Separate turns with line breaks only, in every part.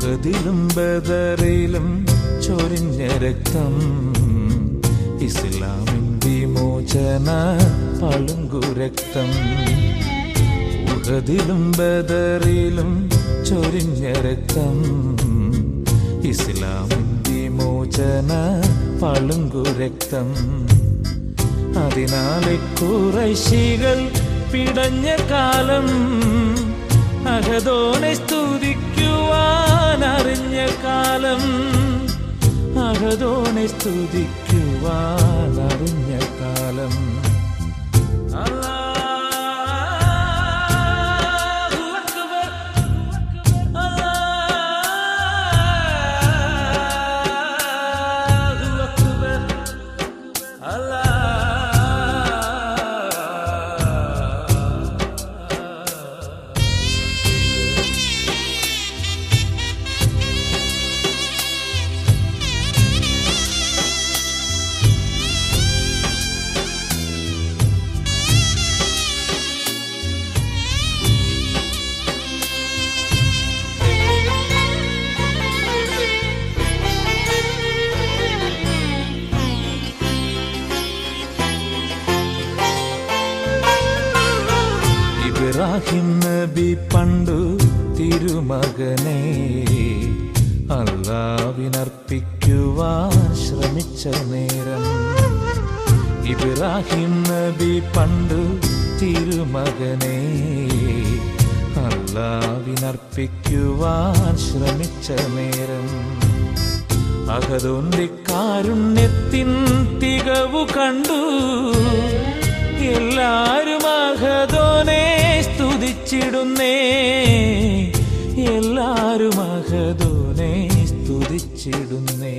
ഉഹദിലും ബദറിലും ചൊരിഞ്ഞ രക്തം ഇസ്ലാമിൻ വിമോചന പളുങ്കു രക്തം ഉഹദിലും ബദറിലും ചൊരിഞ്ഞ രക്തം ഇസ്ലാമിൻ വിമോചന പളുങ്കു രക്തം അതിനാലെ കുറശികൾ പിടഞ്ഞ കാലം അഹദോനെ സ്തുതിക്കുവാൻ അറിഞ്ഞ കാലം അഹദോനെ സ്തുതിക്കുവാൻ അറിഞ്ഞ കാലം അല്ലാഹു അക്ബർ അല്ലാഹു അക്ബർ അല്ലാഹ് ഇബ്രാഹിം നബി പണ്ടു തിരുമകനെ അല്ലാവിനർപ്പിക്കുവാൻ ശ്രമിച്ച നേരം ഇബ്രാഹിം നബി പണ്ടു തിരുമകനെ അല്ലാവിനർപ്പിക്കുവാൻ ശ്രമിച്ച നേരം അകതൊന്റെ കാരുണ്യത്തിൻ തികവു കണ്ടു എല്ലാരും അഹദോനെ സ്തുതിച്ചിടുന്നേ എല്ലാരും അഹദോനെ സ്തുതിച്ചിടുന്നേ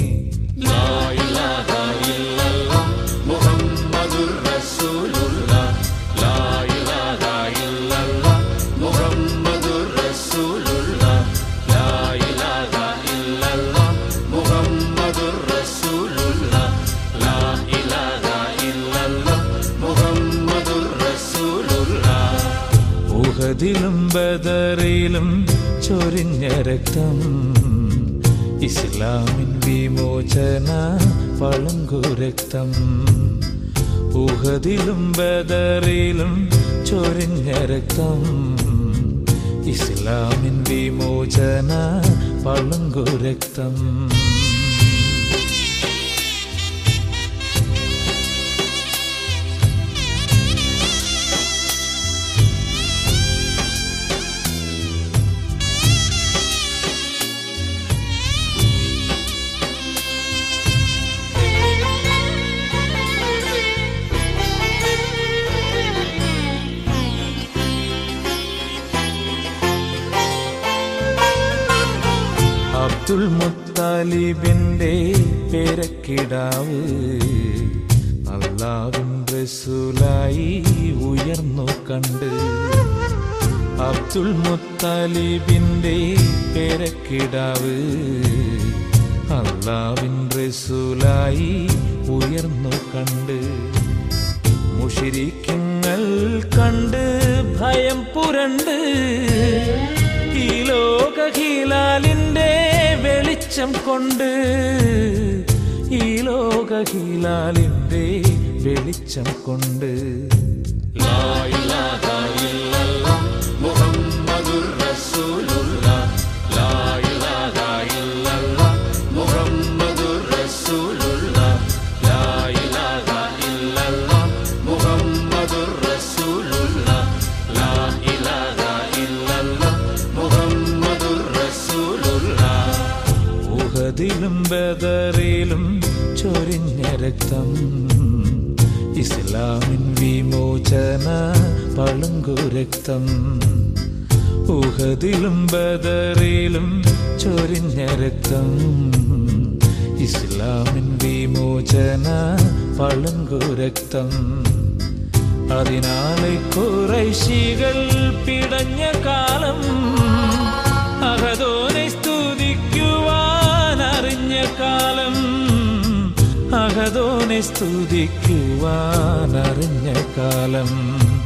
ഉഹദിലും ബദറിലും ചൊരിഞ്ഞ രക്തം ഇസ്ലാമിൻ വിമോചന പളുങ്കു രക്തം ഉഹദിലും ബദറിലും ചൊരിഞ്ഞ രക്തം ഇസ്ലാമിൻ വിമോചന പളുങ്കു രക്തം അബ്ദുൽ മുത്താലിബിന്റെ പേരക്കിടാവ് അള്ളാവിൻ റസൂലായി ഉയർന്നു കണ്ട് അബ്ദുൽ മുത്താലിബിന്റെ പേരക്കിടാവ് അള്ളാവിൻ റസൂലായി ഉയർന്നു കണ്ട് മുഷിരിക്കങ്ങൾ കണ്ട് ഭയം പുരണ്ട് ഈ ലോക ഹിലാലിന്റെ വെളിച്ചം കൊണ്ട് ഈ ലോക ഹിലാലിന്റെ വെളിച്ചം കൊണ്ട് ഉഹദിലും ബദറിലും ചൊരിഞ്ഞ രക്തം ഇസ്ലാമിൻ വിമോചന പളുങ്കു രക്തം ഉഹദിലും ബദറിലും ചൊരിഞ്ഞ രക്തം ഇസ്ലാമിൻ വിമോചന പളുങ്കു രക്തം അതിനാലെ കുറൈശികൾ പിടഞ്ഞ കാലം അഹദോനെ സ്തുതിക്കുവാൻ അറിഞ്ഞ കാലം അഹദോനെ സ്തുതിക്കുവാൻ അറിഞ്ഞ കാലം